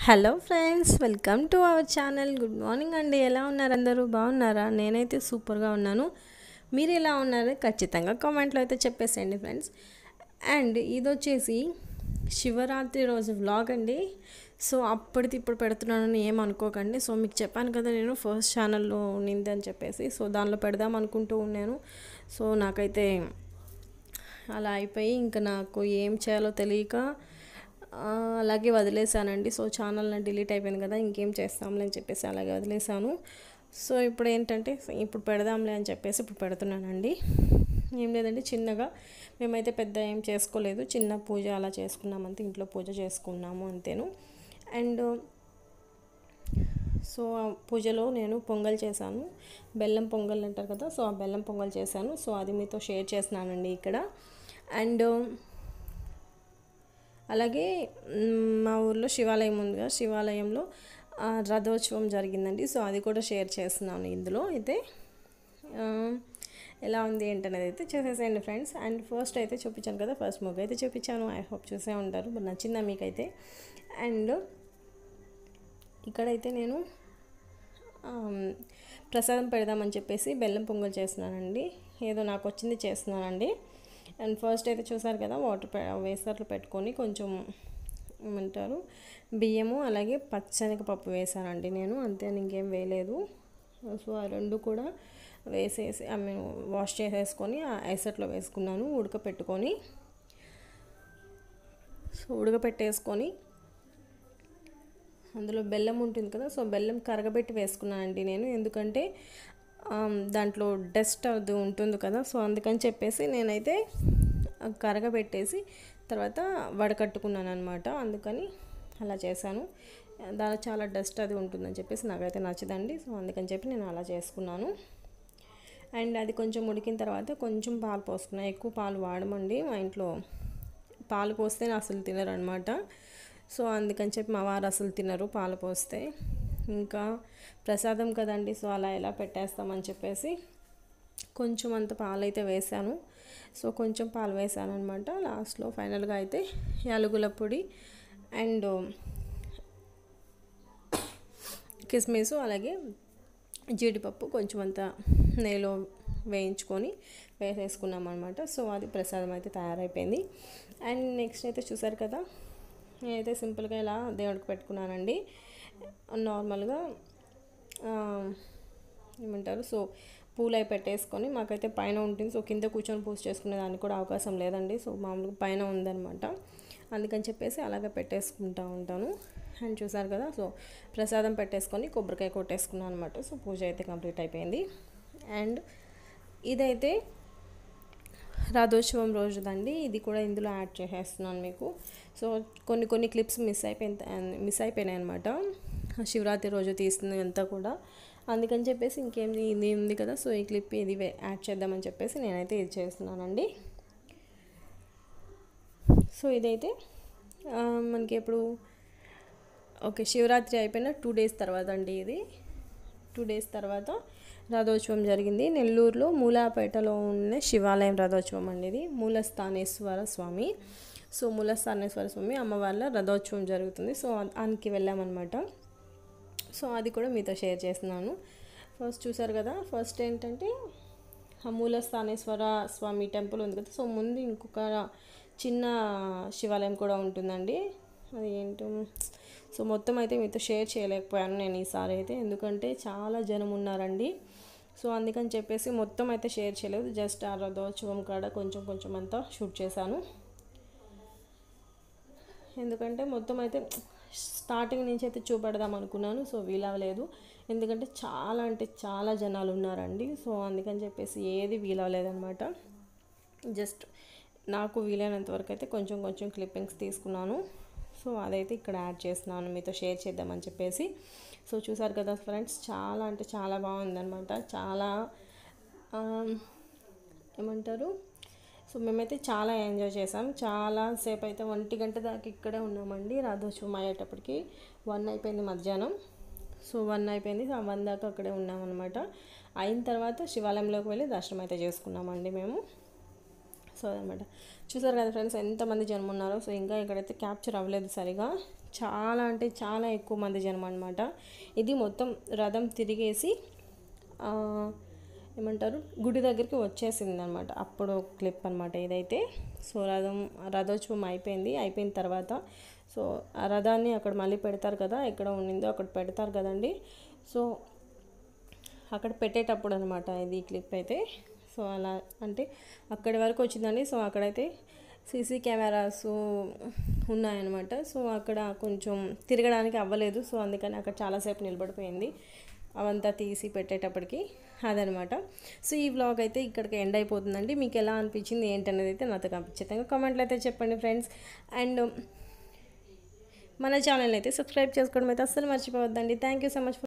hello friends welcome to our channel good morning అండి ఎలా ఉన్నారు అందరూ బాగున్నారా నేనైతే సూపర్గా ఉన్నాను మీరు ఎలా ఉన్నారో ఖచ్చితంగా కామెంట్లో అయితే చెప్పేసేయండి ఫ్రెండ్స్ అండ్ ఇది వచ్చేసి శివరాత్రి రోజు వ్లాగ్ అండి సో అప్పటిది ఇప్పుడు పెడుతున్నానని ఏం అనుకోకండి సో మీకు చెప్పాను కదా నేను ఫస్ట్ ఛానల్లో ఉన్నింది అని చెప్పేసి సో దానిలో పెడదాం అనుకుంటూ ఉన్నాను సో నాకైతే అలా అయిపోయి ఇంకా నాకు ఏం చేయాలో తెలియక ఆ, అలాగే వదిలేసానండి సో ఛానల్ డిలీట్ అయిపోయింది కదా ఇంకేం చేస్తాంలే అని చెప్పేసి అలాగే వదిలేసాను సో ఇప్పుడు ఏంటంటే ఇప్పుడు పెడదాంలే అని చెప్పేసి ఇప్పుడు పెడుతున్నానండి ఏం లేదండి చిన్నగా మేమైతే పెద్ద ఏం చేసుకోలేదు చిన్న పూజ అలా చేసుకున్నాం అంతే ఇంట్లో పూజ చేసుకున్నాము అంతేను అండ్ సో ఆ పూజలో నేను పొంగల్ చేశాను బెల్లం పొంగల్ అంటారు కదా సో ఆ బెల్లం పొంగల్ చేశాను సో అది మీతో షేర్ చేస్తున్నానండి ఇక్కడ అండ్ అలాగే మ్, మా ఊర్లో శివాలయం ఉంది కదా శివాలయంలో ఆ, రథోత్సవం జరిగిందండి సో అది కూడా షేర్ చేస్తున్నాను ఇందులో అయితే ఆ, ఎలా ఉంది ఏంటనేది అయితే చూసేసేయండి ఫ్రెండ్స్ అండ్ ఫస్ట్ అయితే చూపించాను కదా ఫస్ట్ ముగ్గు అయితే చూపించాను ఐ హోప్ చూసే ఉంటారు మరి నచ్చిందా మీకైతే అండ్ ఇక్కడైతే నేను ఆమ్, ప్రసాదం పెడదామని చెప్పేసి బెల్లం పొంగల్ చేస్తున్నానండి ఏదో నాకు వచ్చింది చేస్తున్నానండి అండ్ ఫస్ట్ అయితే చూసారు కదా వాటర్ పె వేసర్లు పెట్టుకొని కొంచెం ఏమంటారు బియ్యము అలాగే పచ్చనగపప్పు వేసానండి నేను అంతే ఇంకేం వేయలేదు సో ఆ రెండు కూడా వేసేసి ఐ మీన్ వాష్ చేసేసుకొని ఆ ఎసట్లో వేసుకున్నాను ఉడకపెట్టుకొని సో ఉడకపెట్టేసుకొని అందులో బెల్లం ఉంటుంది కదా సో బెల్లం కరగబెట్టి వేసుకున్నానండి నేను ఎందుకంటే ఆమ్, దాంట్లో డస్ట్ అది ఉంటుంది కదా సో అందుకని చెప్పేసి నేనైతే ఆ కరగబెట్టేసి తర్వాత వడకట్టుకున్నాను అనమాట అందుకని అలా చేశాను దానిలో చాలా డస్ట్ అది ఉంటుందని చెప్పేసి నాకైతే నచ్చదండి సో అందుకని చెప్పి నేను అలా చేసుకున్నాను అండ్ అది కొంచెం ఉడికిన తర్వాత కొంచెం పాలు పోసుకున్నాను ఎక్కువ పాలు వాడమండి మా ఇంట్లో పాలు పోస్తే అసలు తినరు అనమాట సో అందుకని చెప్పి మా వారు అసలు తినరు పాలు పోస్తే ఇంకా ప్రసాదం కదండి సో అలా ఎలా పెట్టేస్తామని చెప్పేసి కొంచెం అంత పాలు అయితే వేసాను సో కొంచెం పాలు వేసాను అనమాట లాస్ట్లో ఫైనల్గా అయితే యాలకుల పొడి అండ్ కిస్మిస్ అలాగే జీడిపప్పు కొంచెం అంత నెయ్యిలో వేయించుకొని వేసేసుకున్నాం అనమాట సో అది ప్రసాదం అయితే తయారైపోయింది అండ్ నెక్స్ట్ అయితే చూసారు కదా నేనైతే సింపుల్గా ఇలా దేవుడికి పెట్టుకున్నానండి నార్మల్గా ఆ, ఏమంటారు సో పూలు అవి పెట్టేసుకొని మాకైతే పైన ఉంటుంది సో కింద కూర్చొని పూజ చేసుకునే దానికి కూడా అవకాశం లేదండి సో మామూలుగా పైన ఉందన్నమాట అందుకని చెప్పేసి అలాగే పెట్టేసుకుంటా ఉంటాను అండ్ చూసారు కదా సో ప్రసాదం పెట్టేసుకొని కొబ్బరికాయ కొట్టేసుకున్నాను అనమాట సో పూజ అయితే కంప్లీట్ అయిపోయింది అండ్ ఇదైతే రథోత్సవం రోజుదండి ఇది కూడా ఇందులో యాడ్ చేసేస్తున్నాను మీకు సో కొన్ని కొన్ని క్లిప్స్ మిస్ అయిపోయింది మిస్ అయిపోయినాయి అనమాట శివరాత్రి రోజు తీస్తుంది అంతా కూడా అందుకని చెప్పేసి ఇంకేం ఇది ఉంది కదా సో ఈ క్లిప్ ఇది వే- యాడ్ చేద్దామని చెప్పేసి నేనైతే ఇది చేస్తున్నానండి సో ఇదైతే ఆ, మనకి ఎప్పుడు ఓకే శివరాత్రి అయిపోయిన టూ డేస్ తర్వాత అండి ఇది టూ డేస్ తర్వాత రథోత్సవం జరిగింది నెల్లూరులో మూలాపేటలో ఉన్న శివాలయం రథోత్సవం అండి ఇది మూలస్థానేశ్వర స్వామి సో మూలస్థానేశ్వర స్వామి అమ్మవార్ల రథోత్సవం జరుగుతుంది సో దానికి వెళ్ళామన్నమాట సో అది కూడా మీతో షేర్ చేస్తున్నాను ఫస్ట్ చూసారు కదా ఫస్ట్ ఏంటంటే ఆ మూలస్థానేశ్వర స్వామి టెంపుల్ ఉంది కదా సో ముందు ఇంకొక చిన్న శివాలయం కూడా ఉంటుందండి అది ఏంటో సో మొత్తం అయితే మీతో షేర్ చేయలేకపోయాను నేను ఈసారి అయితే ఎందుకంటే చాలా జనం ఉన్నారండి సో అందుకని చెప్పేసి మొత్తం అయితే షేర్ చేయలేదు జస్ట్ ఆ రథోత్సవం కాడ కొంచెం కొంచెం అంతా షూట్ చేశాను ఎందుకంటే మొత్తం అయితే స్టార్టింగ్ నుంచి అయితే చూపెడదాం అనుకున్నాను సో వీలవలేదు ఎందుకంటే చాలా అంటే చాలా జనాలు ఉన్నారండి సో అందుకని చెప్పేసి ఏది వీలవలేదనమాట జస్ట్ నాకు వీలైనంత వరకు అయితే కొంచెం కొంచెం క్లిప్పింగ్స్ తీసుకున్నాను సో అదైతే ఇక్కడ యాడ్ చేస్తున్నాను మీతో షేర్ చేద్దామని చెప్పేసి సో చూసారు కదా ఫ్రెండ్స్ చాలా అంటే చాలా బాగుందన్నమాట చాలా ఆ, ఏమంటారు సో మేమైతే చాలా ఎంజాయ్ చేసాం చాలా సేపు అయితే ఒంటి గంట దాకా ఇక్కడే ఉన్నామండి రథోత్సవం అయ్యేటప్పటికి వన్ అయిపోయింది మధ్యాహ్నం సో వన్ అయిపోయింది ఆ వన్ దాకా అక్కడే ఉన్నామన్నమాట అయిన తర్వాత శివాలయంలోకి వెళ్ళి దర్శనం అయితే చేసుకున్నామండి మేము సో సో అనమాట చూసారు కదా ఫ్రెండ్స్ ఎంతమంది జనం ఉన్నారో సో ఇంకా ఇక్కడైతే క్యాప్చర్ అవ్వలేదు సరిగా చాలా అంటే చాలా ఎక్కువ మంది జనం అనమాట ఇది మొత్తం రథం తిరిగేసి ఆ, ఏమంటారు గుడి దగ్గరికి వచ్చేసింది అనమాట అప్పుడు క్లిప్ అనమాట ఇదైతే సో రథం రథోత్సవం అయిపోయింది అయిపోయిన తర్వాత సో ఆ రథాన్ని అక్కడ మళ్ళీ పెడతారు కదా ఎక్కడ ఉండిందో అక్కడ పెడతారు కదండి సో అక్కడ పెట్టేటప్పుడు అనమాట ఇది క్లిప్ అయితే సో అలా అంటే అక్కడి వరకు వచ్చిందండి సో అక్కడైతే సీసీ కెమెరాస్ ఉన్నాయన్నమాట సో అక్కడ కొంచెం తిరగడానికి అవ్వలేదు సో అందుకని అక్కడ చాలాసేపు నిలబడిపోయింది అవంతా తీసి పెట్టేటప్పటికి అదనమాట సో ఈ వ్లాగ్ అయితే ఇక్కడికి ఎండ్ అయిపోతుందండి మీకు ఎలా అనిపించింది ఏంటనేది అయితే నాతో ఖచ్చితంగా కామెంట్లో అయితే చెప్పండి ఫ్రెండ్స్ అండ్ మన ఛానల్ అయితే సబ్స్క్రైబ్ చేసుకోవడం అయితే అస్సలు మర్చిపోవద్దండి థ్యాంక్ యూ సో మచ్